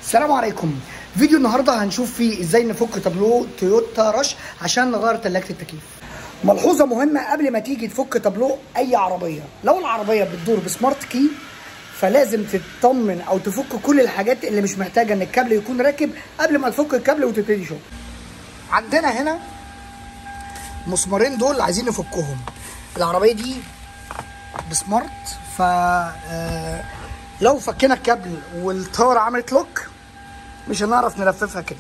السلام عليكم فيديو النهارده هنشوف فيه ازاي نفك تابلو تويوتا رش عشان نغير تلاجة التكييف ملحوظة مهمة قبل ما تيجي تفك تابلو أي عربية لو العربية بتدور بسمارت كي فلازم تطمن أو تفك كل الحاجات اللي مش محتاجة إن الكابل يكون راكب قبل ما تفك الكابل وتبتدي شغل عندنا هنا المسمارين دول عايزين نفكهم العربية دي بسمارت ف آه، لو فكينا الكابل والطاره عملت لوك مش هنعرف نلففها كده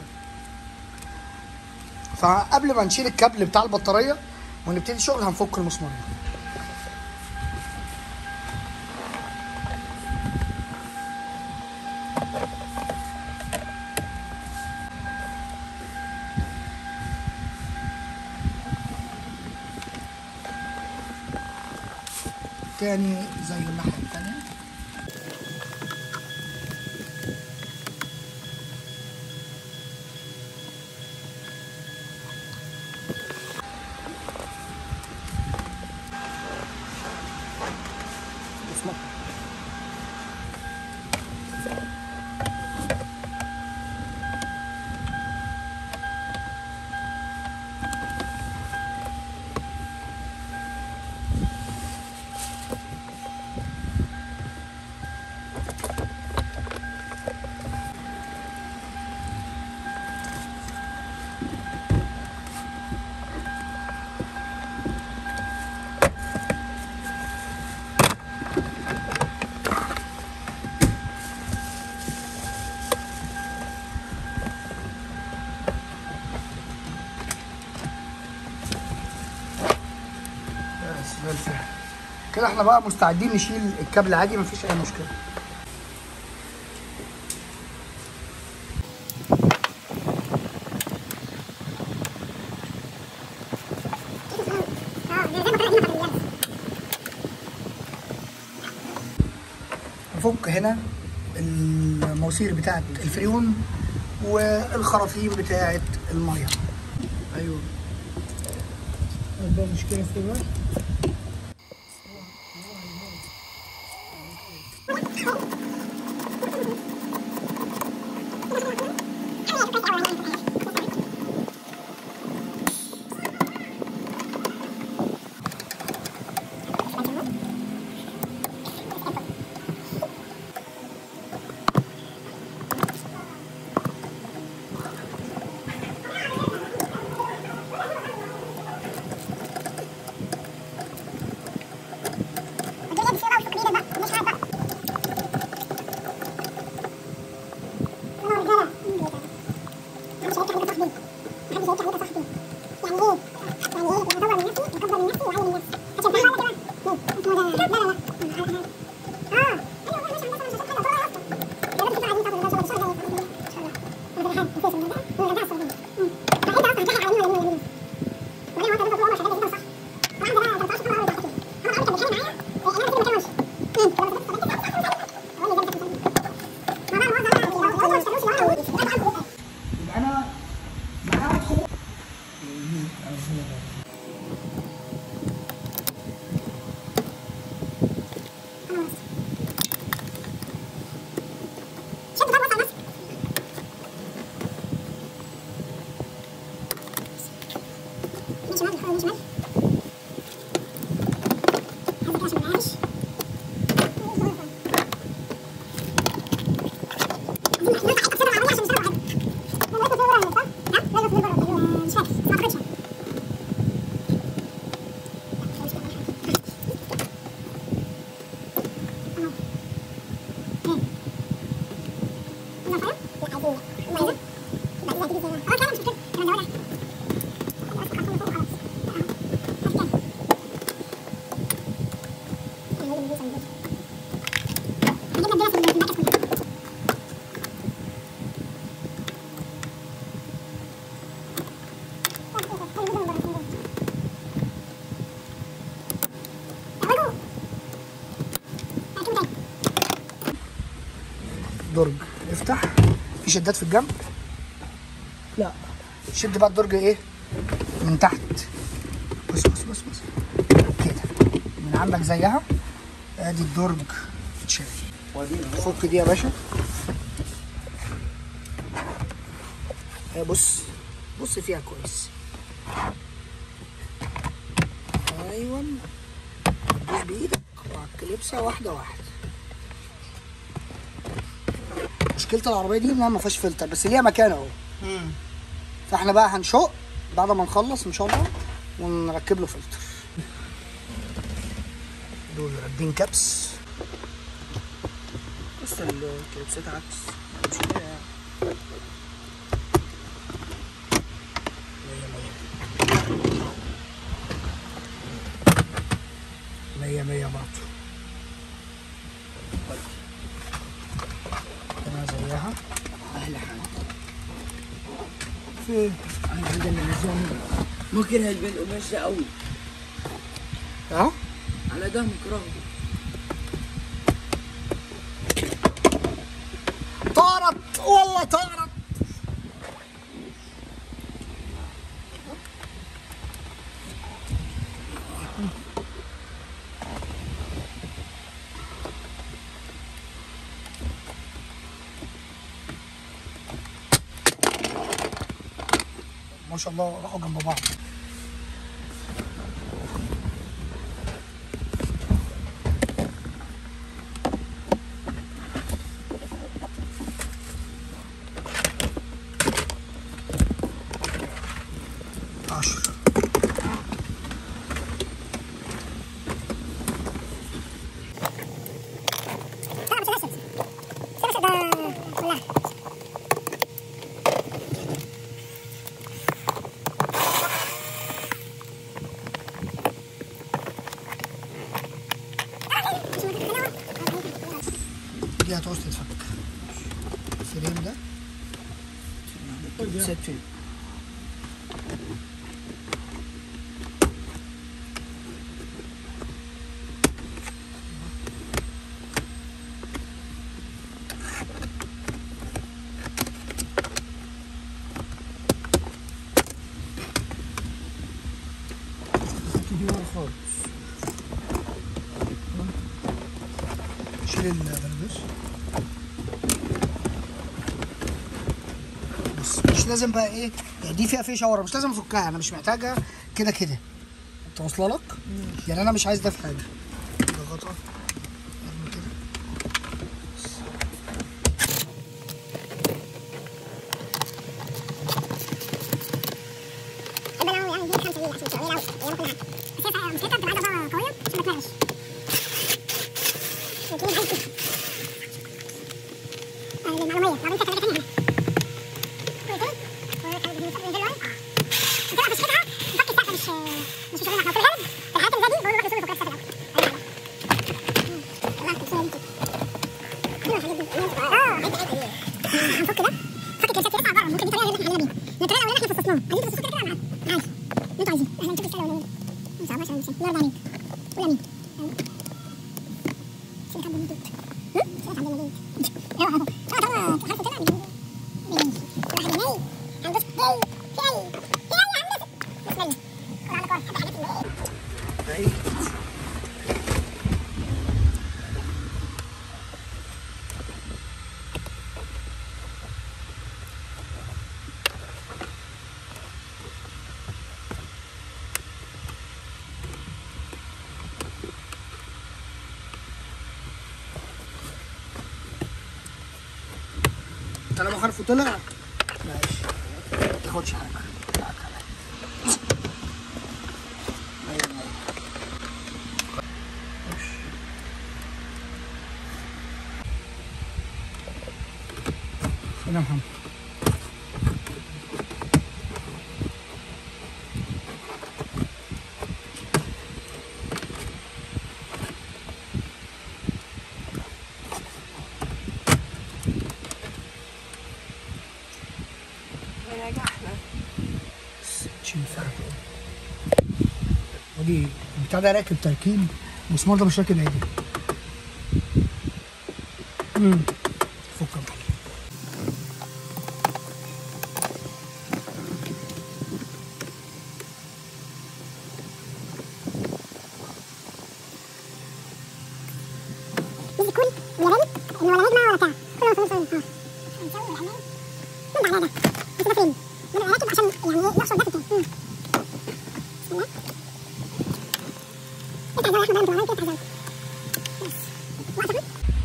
فقبل ما نشيل الكابل بتاع البطاريه ونبتدي شغل هنفك المسمارين تاني زي الناحيه التانيه اسمع بس زي الفل كده احنا بقى مستعدين نشيل الكابل عادي مفيش اي مشكله نفك هنا المواسير بتاعت الفريون والخراطيم بتاعت الميه ايوه ده مشكله في الوقت يبقى انا معايا خبز درج افتح في شدات في الجنب لا شد بقى الدرج ايه من تحت بص بص بص بص كده من عندك زيها ادي الدرج اتشال فك دي يا باشا هي بص بص فيها كويس ايوه دوس بايدك وعلى الكليبسه واحده واحده مشكله العربيه دي انها ما فيهاش فلتر بس ليها مكان اهو فاحنا بقى هنشق بعد ما نخلص ان شاء الله ونركب له فلتر دول راكبين كبس بص الكليبسات عكس مش كده يعني. مية مية برضه هنا زيها احلى حاجه فين؟ انا عندنا نظام ممكن هتبان القماش ده قوي اه على ده مكرهه طارت والله طارت ما شاء الله راحوا جنب بعض عشرة دي هتعوز تتفك الفريم ده الكليبسات فين دي ورا خالص شيل البلبس بس مش لازم بقى ايه يعني دي فيها فيشه ورا مش لازم افكها انا مش محتاجها كده كده انت واصله لك يعني انا مش عايز ده في حاجه ده غطا ارمي كده بس. هنفك ده فك الكلاسات يطلع بره ممكن دي طريقه اللي احنا علينا بيها الطريقه الاولانيه احنا فصصناها عايزين تفصصوا كده كده معانا عادي انتوا عايزين احنا نشوف السله ولا ما صعباش ولا مش يلا عليك ولا مين سيبك عند المدود سيبك عند المدود اهو اهو اه طبعا عارفه كده واحد جنيه هندوس جاي جاي جاي يا عم بسم الله كل عندك واحد حاجات اللي طالما حرفه طلع ماشي ما تاخدش حاجه تعال تعال. أيوة، أيوة. ماشي. هنا يا محمد نجحنا مش ينفع ودي البتاع ده راكب تركيب المسمار ده مش راكب عادي امم فك يا معلم. يجي كل ولا بنت ولا نجمه ولا بتاع كله فلوس اه هنسوي العمال من بعد ده بس ده فين يعني يحصل ده في التاني بسم الله انت عايز احنا بقى انت عايز بس وقت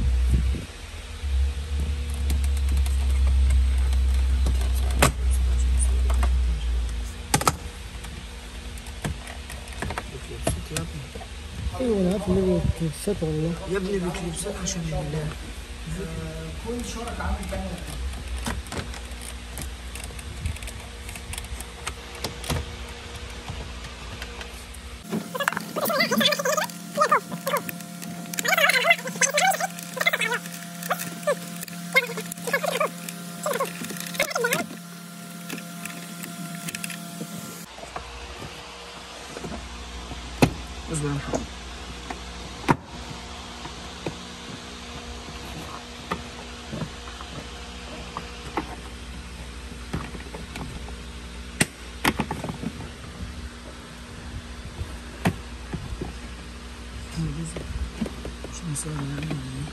ايوه انا عارف ان هي كليبسات والله يا ابني بكليبسات عشان الله كل شهرك عامل كام اصبر يا محمد مش مسؤول يعني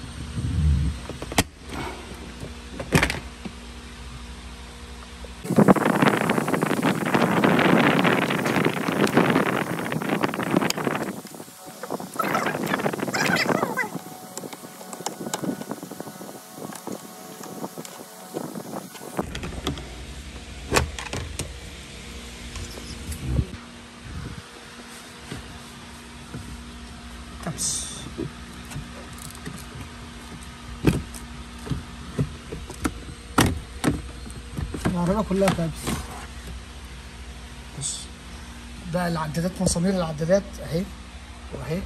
كبس العربية كلها كابس بص ده العدادات مسامير العدادات اهي واهي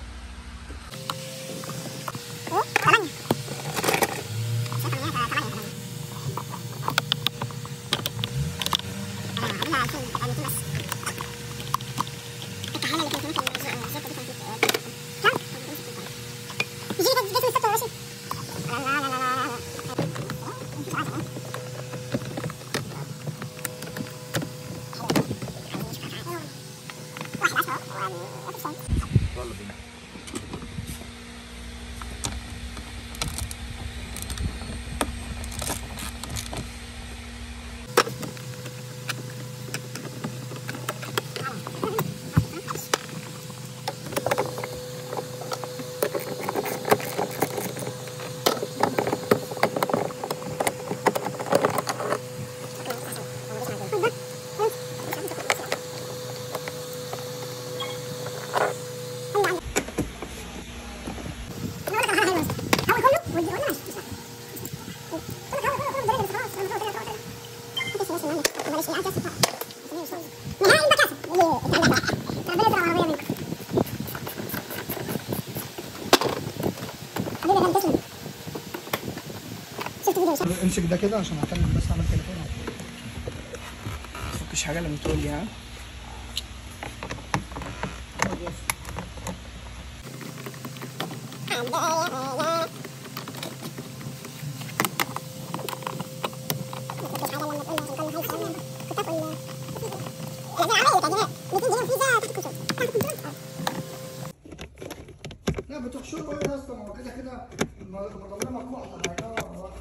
امسك ده كده عشان هكلم بس اعمل تليفون مفيش حاجه لما تقول لي ها لا بتحشروا ايه يا اسطى ما هو كده كده مضمونه مفتوحه هيدور ورا.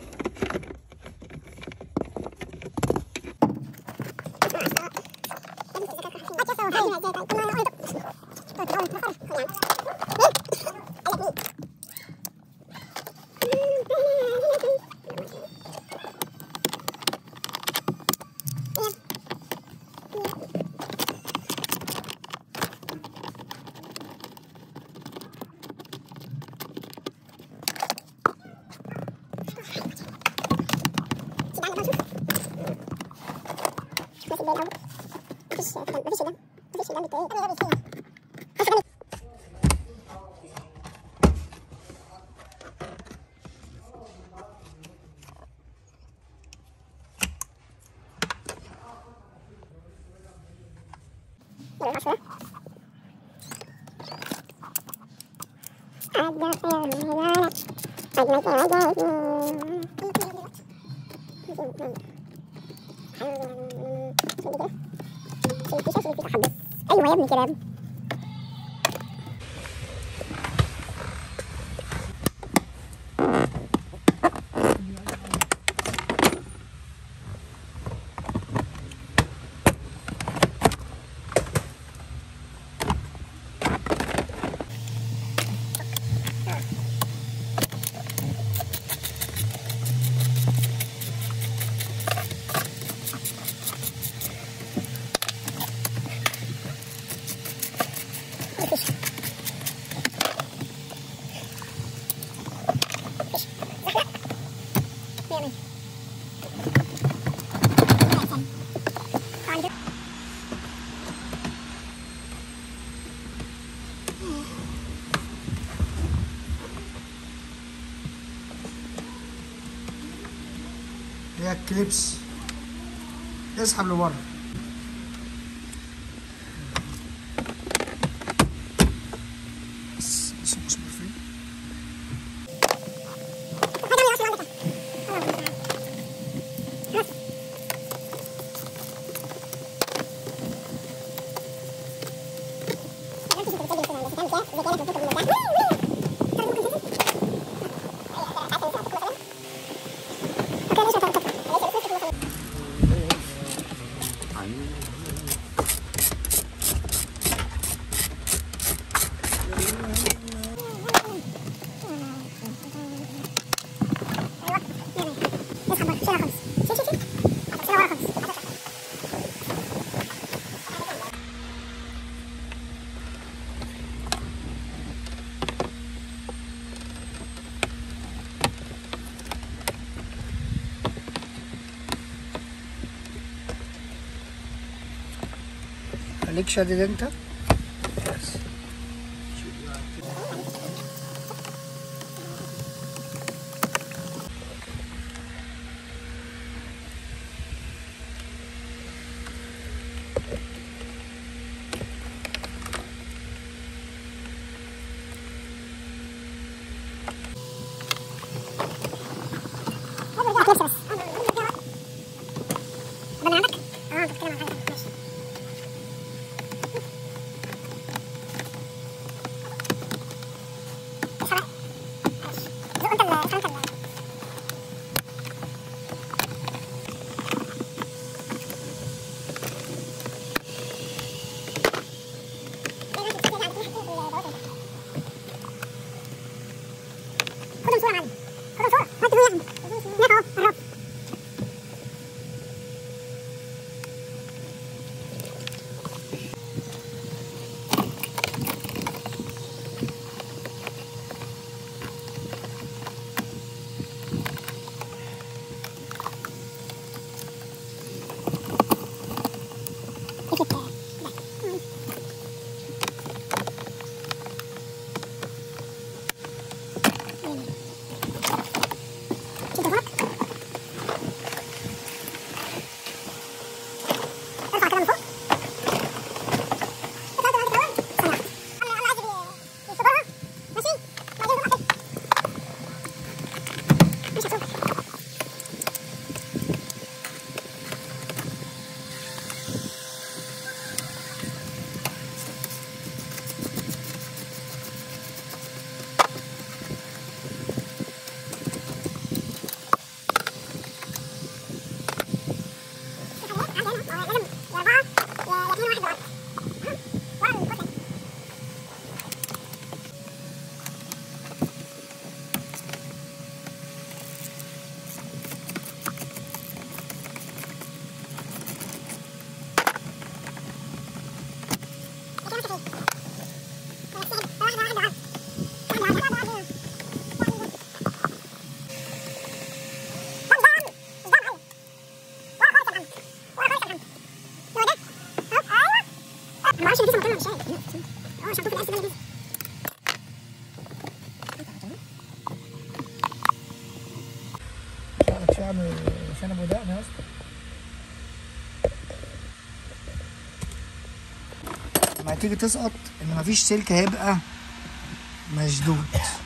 ايوه يا ابني كده هي الكليبس اسحب لبره بس- بس مسمار فين؟ خليك شادد انت خدهم صورة معلم خدهم صورة هات صورة هناك اهو قرب شوف هناك ارفع كده من فوق معرفش لسه مطلع مش عارف اه عشان في الاسد ده شعرك شعر شنب ودقن يا اسطى لما تيجي تسقط ان مفيش سلك هيبقى مشدود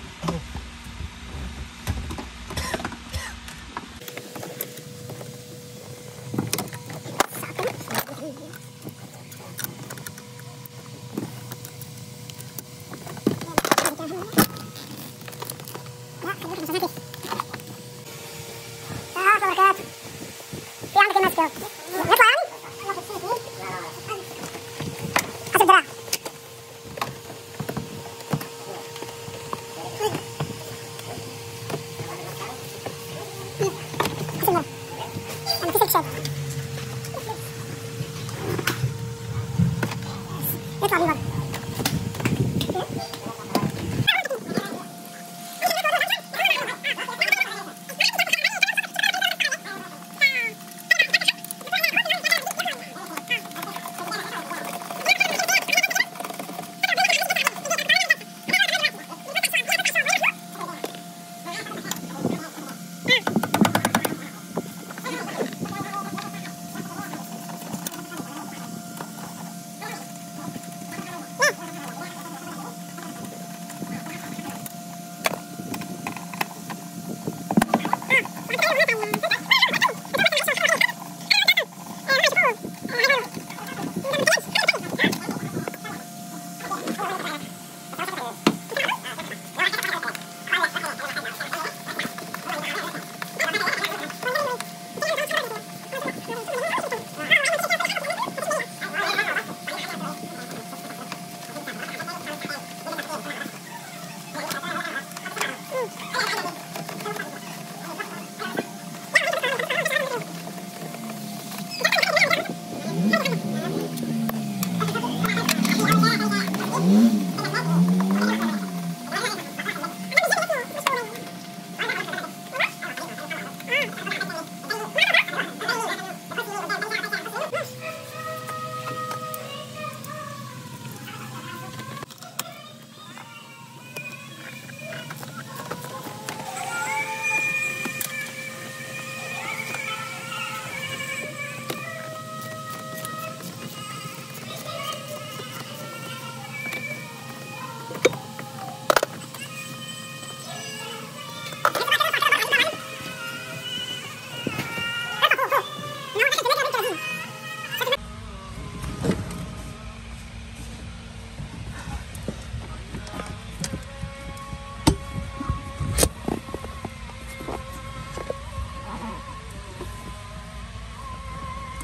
لا خليك مسافات اه بركاته في عندك الماسك اهو نطلع يعني حسب دراع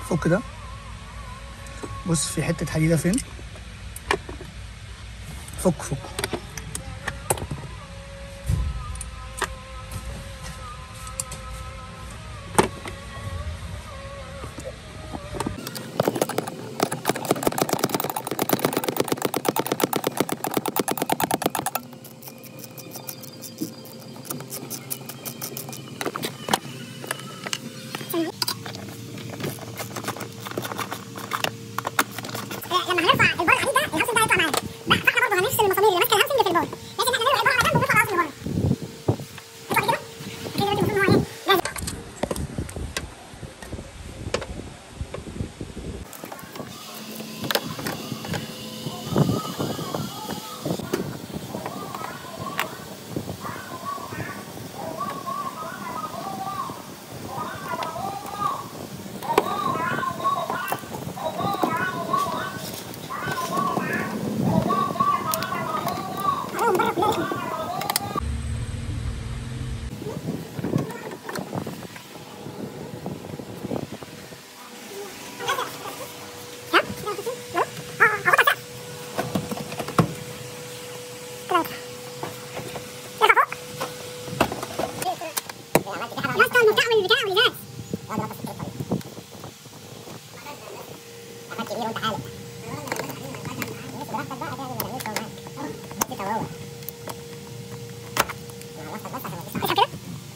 فك ده بص في حته حديده فين فك فك لما هنرفع البار العديد ده الهاوسنج ده هيطلع معانا بقى فاحنا برضه هنفصل المسامير اللي ماسكه الهاوسنج في البار لكن احنا نرفع البار على جنب ونرفع الهاوسنج بره يطلع كده كده دلوقتي المفروض ان هو ايه لازم عليهم بره كلها رخمه ها؟ اه اه اخبطك كده يطلع يا اسطى المفتاح والبتاع والازاز اسحب كده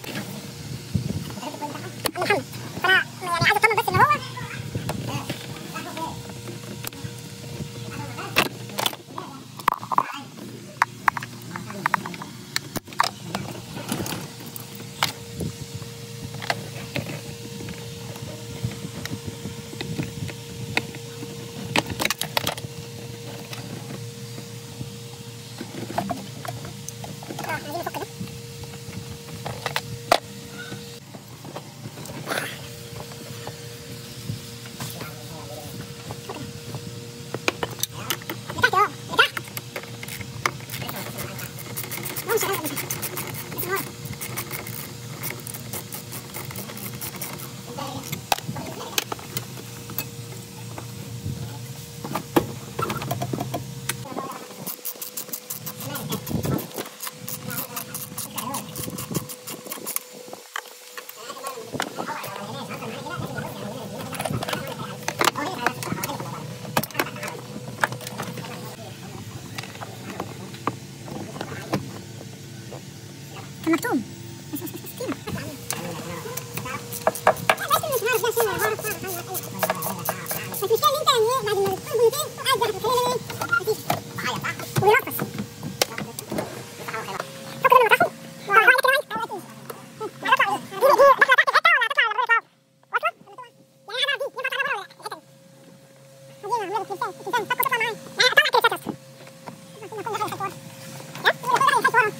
محمد فانا يعني عايز اطمن بس ان هو اه عايزين نفك ده لتحت اه لتحت لا مش عارف بس ورا كان مكتوم بس بس بس كده بس مش عارف ده شنو عبارة بس المشكلة ان انت يعني ايه بعد ما تكون بنتين قاعد واحد بتخلينا ايه مفيش وبيرقص فكر لما تاخد وعلى كده واحد هتطلع ايه؟ دي دي داخلة تحت الحتة ولا هتطلع على بره الأرض؟ واصلة؟ يعني انا دي ينفع تطلع بره ولا الحتة دي؟ دي انا عاملها بالتمثال التمثال فكر تطلع معايا لا اطلع كده كده ممكن اكون داخل الحتة ورا ها؟ ممكن اكون داخل الحتة ورا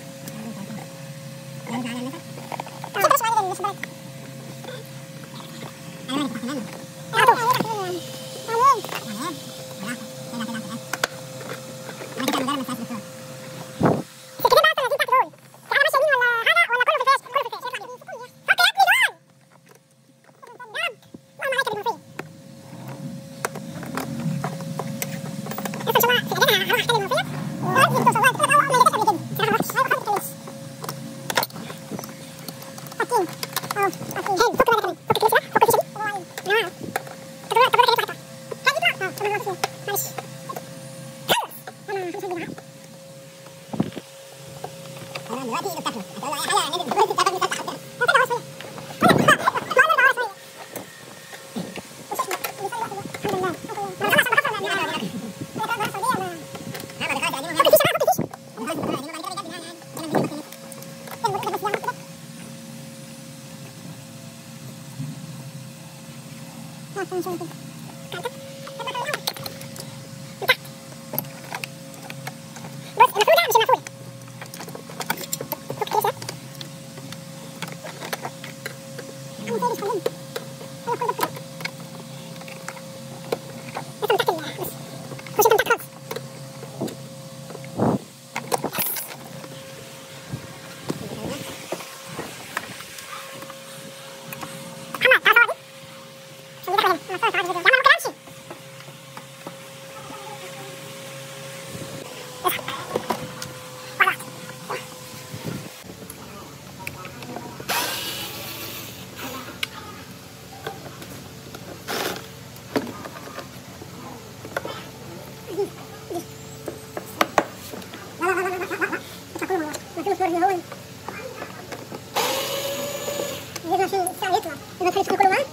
حاطين اه حاطين هاي فك بقى كمان فك كده فك كده نعم طب طب كده حاجه هاي دي اه طب انا هاخد معلش انا هاخد دي معاك انا دلوقتي ايده بتاكله هتقول له اي حاجه نادي دلوقتي بتاكل مثال تحت كده هو شويه بس المفروض مش المفروض فك كده عم تاني خليني ايوه كل ده كده انت من تحت ال- بس خش انت من تحت خالص محمد تعال صور دي عشان دي داخله هنا عادي يا عم ما كلامش لا لا لا لا لا لا لا اطلع كله ما كله صور هون لازم عشان الساعة يطلع لازم تخلي كله معاه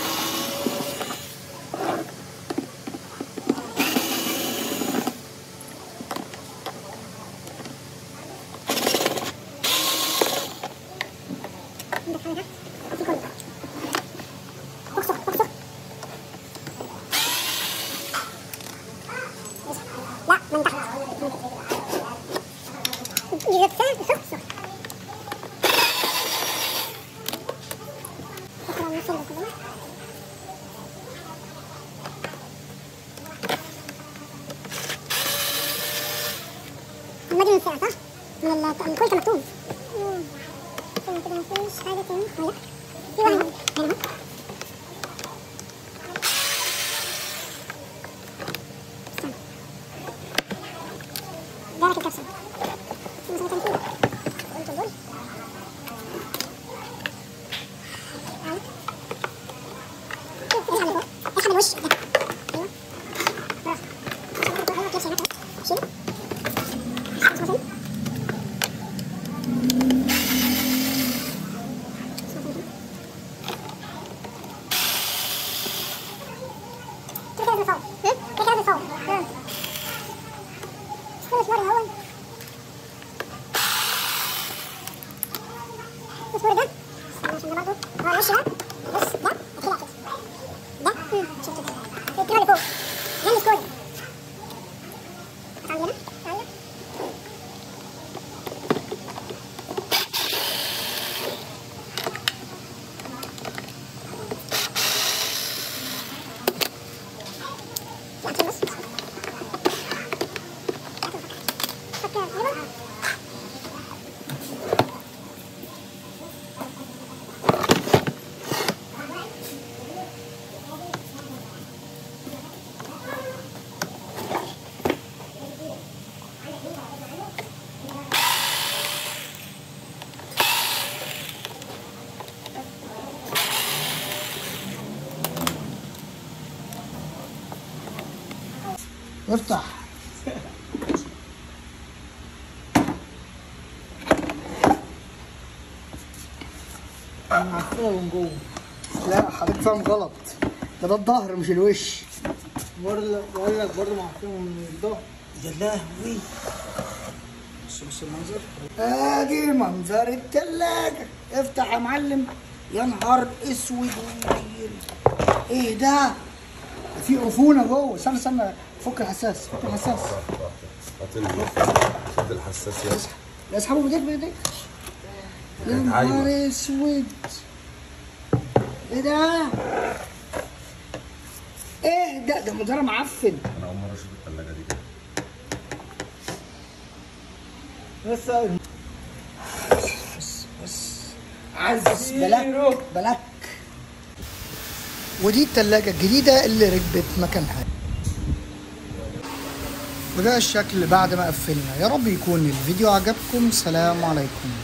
عندك حاجة في كله اقصر اقصر لا من تحت إذا تساعد صح صح شكرا مثل كده المدري من ساعة صح؟ من ال- من كل مكتوب ثم كده مفيش حاجة تاني لا في واحد هنا اهو استنى. ده لك الكبسة مثلا كان فيه قلت دول أيوة. شوف، ايش عامل فوق؟ ايش عامل وش ده؟ ايوه برافو. ايوه كده شيلها كده. شيل. اسمع فين؟ اسمع فين كده؟ كده كده بنصور. هم؟ كده كده بنصور. هم. مش كل صور الأول. الصورة ده عشان ده برضه هو الوش ده بص ده كده كده ده هم، شوف كده الكاميرا اللي فوق ده السكور عندنا ايوه لا عشان بص فكر ايوه افتح انا عارفها من جوه لا حضرتك فاهم غلط ده ده الظهر مش الوش برضه بقول لك برضه معفنه من الظهر يا لهوي بص بص المنظر ادي منظر التلاجة افتح يا معلم يا نهار اسود ونيل. ايه ده في عفونة جوه استنى استنى فك الحساس فك الحساس هات ال- هات الحساس يا لا اسحبه بايديك بايديك يا كانت عايمة. نهار اسود ايه ده ايه ده ده مدار معفن انا اول مره اشوف الثلاجه دي كده بس بس بس عز بلاك بلاك ودي التلاجة الجديدة اللي ركبت مكانها وده الشكل بعد ما قفلنا يا رب يكون الفيديو عجبكم سلام عليكم